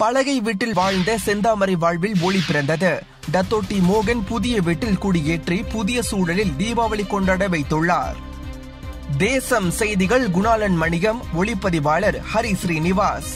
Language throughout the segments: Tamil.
பலகை வீட்டில் வாழ்ந்த செந்தாமரை வாழ்வில் ஒளி பிறந்தது டத்தோட்டி மோகன் புதிய வீட்டில் குடியேற்றி புதிய சூழலில் தீபாவளி கொண்டாட வைத்துள்ளார் தேசம் செய்திகள் குணாலன் மணிகம் ஒளிப்பதிவாளர் ஹரி ஸ்ரீனிவாஸ்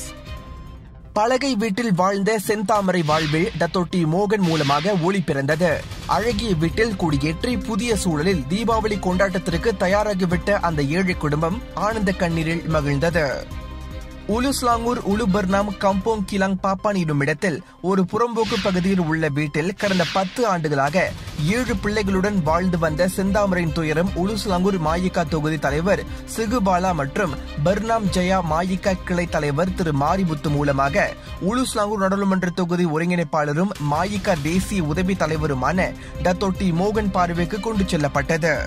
பலகை வீட்டில் வாழ்ந்த செந்தாமரை வாழ்வில் டத்தோட்டி மோகன் மூலமாக ஒளி பிறந்தது அழகிய வீட்டில் குடியேற்றி புதிய சூழலில் தீபாவளி கொண்டாட்டத்திற்கு தயாராகிவிட்ட அந்த ஏழை குடும்பம் ஆனந்த கண்ணீரில் மகிழ்ந்தது உலுஸ்லாங்கூர் உலுபர்னாம் கம்போங் கிலாங் பாப்பான் என்னும் இடத்தில் ஒரு புறம்போக்கு பகுதியில் உள்ள வீட்டில் கடந்த பத்து ஆண்டுகளாக ஏழு பிள்ளைகளுடன் வாழ்ந்து வந்த செந்தாமரையின் துயரம் உலுஸ்லாங்கூர் மாயிகா தொகுதி தலைவர் சிகுபாலா மற்றும் பர்னாம் ஜெயா மாயிகா கிளை தலைவர் திரு மாரிமுத்து மூலமாக உலுஸ்லாங்கூர் நாடாளுமன்ற தொகுதி ஒருங்கிணைப்பாளரும் மாயிகா தேசிய உதவி தலைவருமான டத்தோட்டி மோகன் பார்வைக்கு கொண்டு செல்லப்பட்டது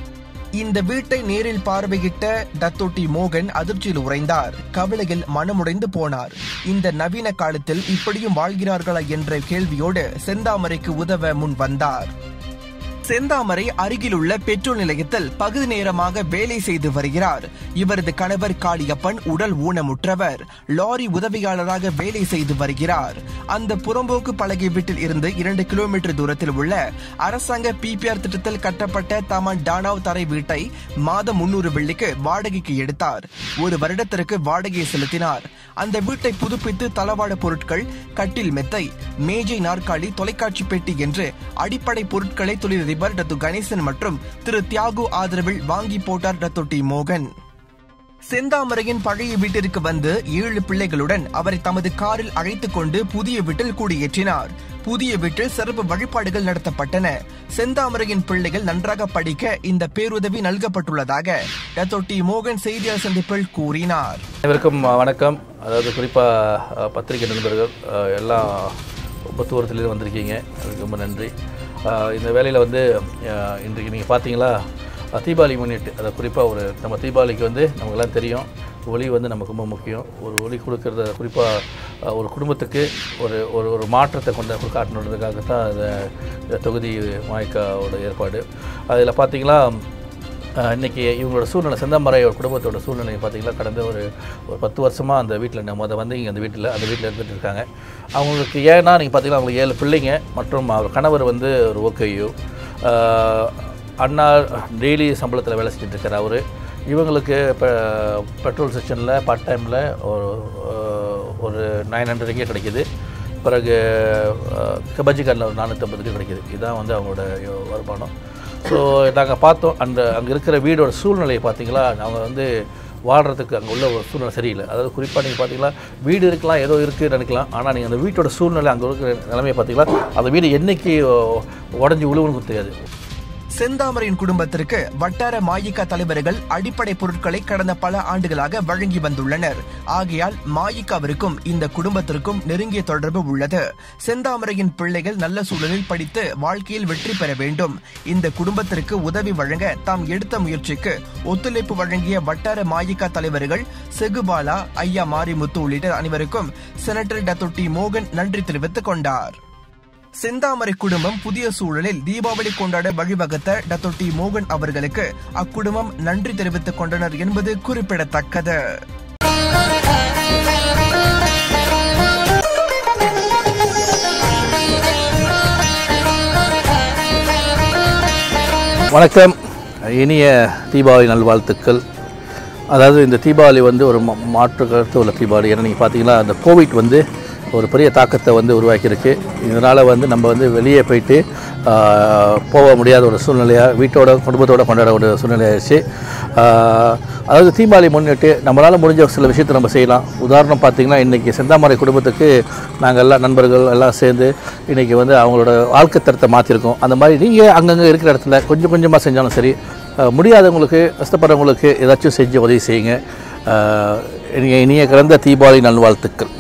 இந்த வீட்டை நேரில் பார்வையிட்ட டத்தோட்டி மோகன் அதிர்ச்சியில் உறைந்தார் கவலையில் மனமுடைந்து போனார் இந்த நவீன காலத்தில் இப்படியும் வாழ்கிறார்களா என்ற கேள்வியோடு செந்தாமரைக்கு உதவ முன் வந்தார் செந்தாமரை அருகிலுள்ள பெட்ரோல் நிலையத்தில் பகுதி நேரமாக வேலை செய்து வருகிறார் இவரது கணவர் காளியப்பன் உடல் ஊனமுற்றவர் லாரி உதவியாளராக வேலை செய்து வருகிறார் அந்த புறம்போக்கு பலகை வீட்டில் இருந்து இரண்டு கிலோமீட்டர் தூரத்தில் உள்ள அரசாங்க பிபிஆர் திட்டத்தில் கட்டப்பட்ட தமன் டானாவ் தரை வீட்டை மாதம் முன்னூறு வெள்ளிக்கு வாடகைக்கு எடுத்தார் ஒரு வருடத்திற்கு வாடகையை செலுத்தினார் அந்த வீட்டை புதுப்பித்து தளவாட பொருட்கள் கட்டில் மெத்தை மேஜை நாற்காலி தொலைக்காட்சி பெட்டி என்று அடிப்படை பொருட்களை தொழிலதிபர் டத்து கணேசன் மற்றும் திரு தியாகு ஆதரவில் வாங்கி போட்டார் டத்து டி மோகன் செந்தாமரையின் பழைய வீட்டிற்கு வந்து ஏழு பிள்ளைகளுடன் அவரை தமது காரில் அழைத்துக் கொண்டு புதிய வீட்டில் குடியேற்றினார் புதிய வீட்டில் சிறப்பு வழிபாடுகள் நடத்தப்பட்டன செந்தாமரையின் பிள்ளைகள் நன்றாக படிக்க இந்த பேருதவி நல்கப்பட்டுள்ளதாக டத்தோட்டி மோகன் செய்தியாளர் சந்திப்பில் கூறினார் அனைவருக்கும் வணக்கம் அதாவது குறிப்பாக பத்திரிகை நண்பர்கள் அஹ், எல்லாம் ரொம்ப தூரத்துலேருந்து வந்திருக்கீங்க அதுக்கு ரொம்ப நன்றி அஹ், இந்த வேலையில் வந்து அஹ், இன்றைக்கு நீங்கள் பார்த்தீங்களா அஹ், தீபாவளி முன்னிட்டு அதை குறிப்பாக ஒரு நம்ம தீபாவளிக்கு வந்து நமக்கெல்லாம் தெரியும் ஒளி வந்து நமக்கு ரொம்ப முக்கியம் ஒரு ஒளி கொடுக்கறத குறிப்பாக ஒரு குடும்பத்துக்கு ஒரு ஒரு ஒரு மாற்றத்தை கொண்டு காட்டணுன்றதுக்காக தான் இந்த இந்த தொகுதி மாய்க்காவோட ஏற்பாடு அதில் பார்த்தீங்களா ஆஹ் இன்னைக்கு இவங்களோட சூழ்நிலை செந்தாமரையோட குடும்பத்தோட சூழ்நிலை பார்த்தீங்கன்னா கடந்த ஒரு ஒரு பத்து வருஷமாக அந்த வீட்டில் நம்ம அதை வந்து இங்கே அந்த வீட்டில் அந்த வீட்டில் இருந்துட்டு இருக்காங்க அவங்களுக்கு ஏன்னா நீங்கள் பார்த்தீங்கன்னா அவங்களுக்கு ஏழு பிள்ளைங்க மற்றும் அவர் கணவர் வந்து ஒரு ஓக்கையோ அண்ணா டெய்லி சம்பளத்தில் வேலை செஞ்சுட்டு இருக்கார் அவர் இவங்களுக்கு இப்போ பெட்ரோல் செக்ஷனில் பார்ட் டைமில் ஒரு ஆஹ் ஒரு நைன் ஹண்ட்ரடுக்கே கிடைக்கிது பிறகு பஜ்ஜி கார்டில் ஒரு நானூற்றம்பதுக்கு கிடைக்கிது இதுதான் வந்து அவங்களோட வருமானம் ஸோ நாங்கள் பார்த்தோம் அந்த அங்கே இருக்கிற வீடோட சூழ்நிலையை பார்த்தீங்களா அவங்க வந்து வாழ்கிறதுக்கு அங்கே உள்ள ஒரு சூழ்நிலை சரியில்லை அதாவது குறிப்பாக நீங்கள் பார்த்தீங்களா வீடு இருக்கலாம் ஏதோ இருக்குன்னு நினைக்கலாம் ஆனால் நீங்கள் அந்த வீட்டோட சூழ்நிலை அங்கே இருக்கிற நிலைமையை பார்த்தீங்களா அந்த வீடு என்னைக்கு உடஞ்சி உழுவுன்னு தெரியாது செந்தாமரையின் குடும்பத்திற்கு வட்டார மாயிகா தலைவர்கள் அடிப்படை பொருட்களை கடந்த பல ஆண்டுகளாக வழங்கி வந்துள்ளனர் ஆகையால் மாயிகாவிற்கும் இந்த குடும்பத்திற்கும் நெருங்கிய தொடர்பு உள்ளது செந்தாமரையின் பிள்ளைகள் நல்ல சூழலில் படித்து வாழ்க்கையில் வெற்றி பெற வேண்டும் இந்த குடும்பத்திற்கு உதவி வழங்க தாம் எடுத்த முயற்சிக்கு ஒத்துழைப்பு வழங்கிய வட்டார மாயிகா தலைவர்கள் செகுபாலா ஐயா மாரிமுத்து உள்ளிட்ட அனைவருக்கும் செனட்டர் டத்தொட்டி மோகன் நன்றி தெரிவித்துக் கொண்டார் செந்தாமரை குடும்பம் புதிய சூழலில் தீபாவளி கொண்டாட வழிவகுத்த டத்தொட்டி மோகன் அவர்களுக்கு அக்குடும்பம் நன்றி தெரிவித்துக் கொண்டனர் என்பது குறிப்பிடத்தக்கது வணக்கம் இனிய தீபாவளி நல்வாழ்த்துக்கள் அதாவது இந்த தீபாவளி வந்து ஒரு மா- மாற்று கருத்து உள்ள தீபாவளி ஏன்னா நீங்கள் பார்த்தீங்களா அந்த கோவிட் வந்து ஒரு பெரிய தாக்கத்தை வந்து உருவாக்கியிருக்கு இதனால் வந்து நம்ம வந்து வெளியே போயிட்டு ஆஹ், போக முடியாத ஒரு சூழ்நிலையாக வீட்டோட குடும்பத்தோட கொண்டாட ஒரு சூழ்நிலை ஆயிடுச்சு ஆஹ், அதாவது தீபாவளி முன்னிட்டு நம்மளால் முடிஞ்ச சில விஷயத்தை நம்ம செய்யலாம் உதாரணம் பார்த்தீங்கன்னா இன்றைக்கி செந்தாமரை குடும்பத்துக்கு நாங்கள் எல்லாம் நண்பர்கள் எல்லாம் சேர்ந்து இன்றைக்கி வந்து அவங்களோட வாழ்க்கை தரத்தை மாற்றிருக்கோம் அந்த மாதிரி நீங்கள் அங்கங்கே இருக்கிற இடத்துல கொஞ்சம் கொஞ்சமாக செஞ்சாலும் சரி அஹ், முடியாதவங்களுக்கு கஷ்டப்படுறவங்களுக்கு ஏதாச்சும் செஞ்சு உதவி செய்யுங்க அஹ், இனிய இனிய கலந்த தீபாவளி நல்வாழ்த்துக்கள்